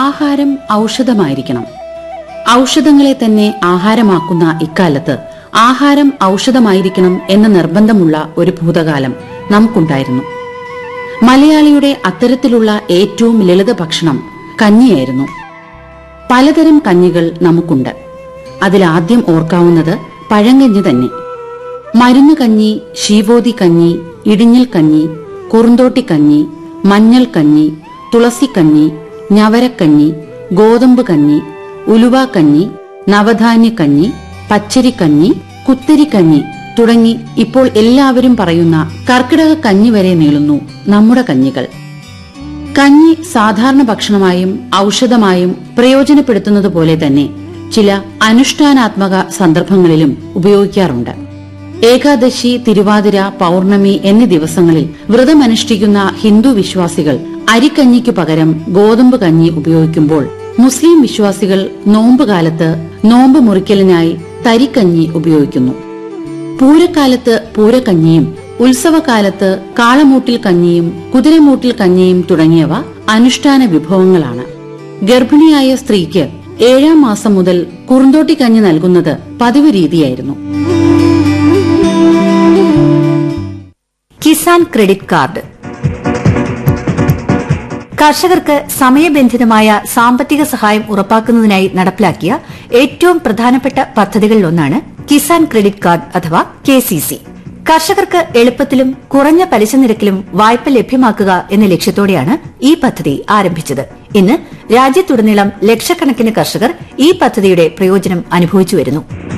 ആഹാരം ഔഷധമായിരിക്കണം ഔഷധങ്ങളെ തന്നെ ആഹാരമാക്കുന്ന ഇക്കാലത്ത് ആഹാരം ഔഷധമായിരിക്കണം എന്ന നിർബന്ധമുള്ള ഒരു ഭൂതകാലം നമുക്കുണ്ടായിരുന്നു മലയാളിയുടെ അത്തരത്തിലുള്ള ഏറ്റവും ലളിത ഭക്ഷണം കഞ്ഞിയായിരുന്നു പലതരം കഞ്ഞികൾ നമുക്കുണ്ട് അതിലാദ്യം ഓർക്കാവുന്നത് പഴങ്കഞ്ഞി തന്നെ മരുന്ന് കഞ്ഞി ശീവോതി കഞ്ഞി ഇടിഞ്ഞിൽ കഞ്ഞി കുറുന്തോട്ടി കഞ്ഞി മഞ്ഞൾ കഞ്ഞി തുളസിക്കഞ്ഞി ഞവരക്കഞ്ഞി ഗോതമ്പ് കഞ്ഞി ഉലുവ കഞ്ഞി നവധാന്യ കഞ്ഞി പച്ചരിക്കഞ്ഞി കുത്തരിക്കഞ്ഞി തുടങ്ങി ഇപ്പോൾ എല്ലാവരും പറയുന്ന കർക്കിടക കഞ്ഞി വരെ നീളുന്നു നമ്മുടെ കഞ്ഞികൾ കഞ്ഞി സാധാരണ ഭക്ഷണമായും ഔഷധമായും പ്രയോജനപ്പെടുത്തുന്നത് പോലെ തന്നെ ചില അനുഷ്ഠാനാത്മക സന്ദർഭങ്ങളിലും ഉപയോഗിക്കാറുണ്ട് ഏകാദശി തിരുവാതിര പൗർണമി എന്നീ ദിവസങ്ങളിൽ വ്രതമനുഷ്ഠിക്കുന്ന ഹിന്ദു വിശ്വാസികൾ അരിക്കഞ്ഞിക്കു പകരം ഗോതമ്പ് കഞ്ഞി ഉപയോഗിക്കുമ്പോൾ മുസ്ലിം വിശ്വാസികൾ നോമ്പ് കാലത്ത് നോമ്പ് മുറിക്കലിനായി തരിക്കഞ്ഞി ഉപയോഗിക്കുന്നു പൂരക്കാലത്ത് പൂരക്കഞ്ഞിയും ഉത്സവകാലത്ത് കാളമൂട്ടിൽ കഞ്ഞിയും കുതിരമൂട്ടിൽ കഞ്ഞിയും തുടങ്ങിയവ അനുഷ്ഠാന വിഭവങ്ങളാണ് ഗർഭിണിയായ സ്ത്രീക്ക് ഏഴാം മാസം മുതൽ കുറുന്തോട്ടി കഞ്ഞി നൽകുന്നത് പതിവ് രീതിയായിരുന്നു കിസാൻ ക്രെഡിറ്റ് കാർഡ് കർഷകർക്ക് സമയബന്ധിതമായ സാമ്പത്തിക സഹായം ഉറപ്പാക്കുന്നതിനായി നടപ്പിലാക്കിയ ഏറ്റവും പ്രധാനപ്പെട്ട പദ്ധതികളിലൊന്നാണ് കിസാൻ ക്രെഡിറ്റ് കാർഡ് അഥവാ കെ കർഷകർക്ക് എളുപ്പത്തിലും കുറഞ്ഞ പലിശ നിരക്കിലും വായ്പ ലഭ്യമാക്കുക എന്ന ലക്ഷ്യത്തോടെയാണ് ഈ പദ്ധതി ആരംഭിച്ചത് ഇന്ന് രാജ്യത്തുടനീളം ലക്ഷക്കണക്കിന് കർഷകർ ഈ പദ്ധതിയുടെ പ്രയോജനം അനുഭവിച്ചു വരുന്നു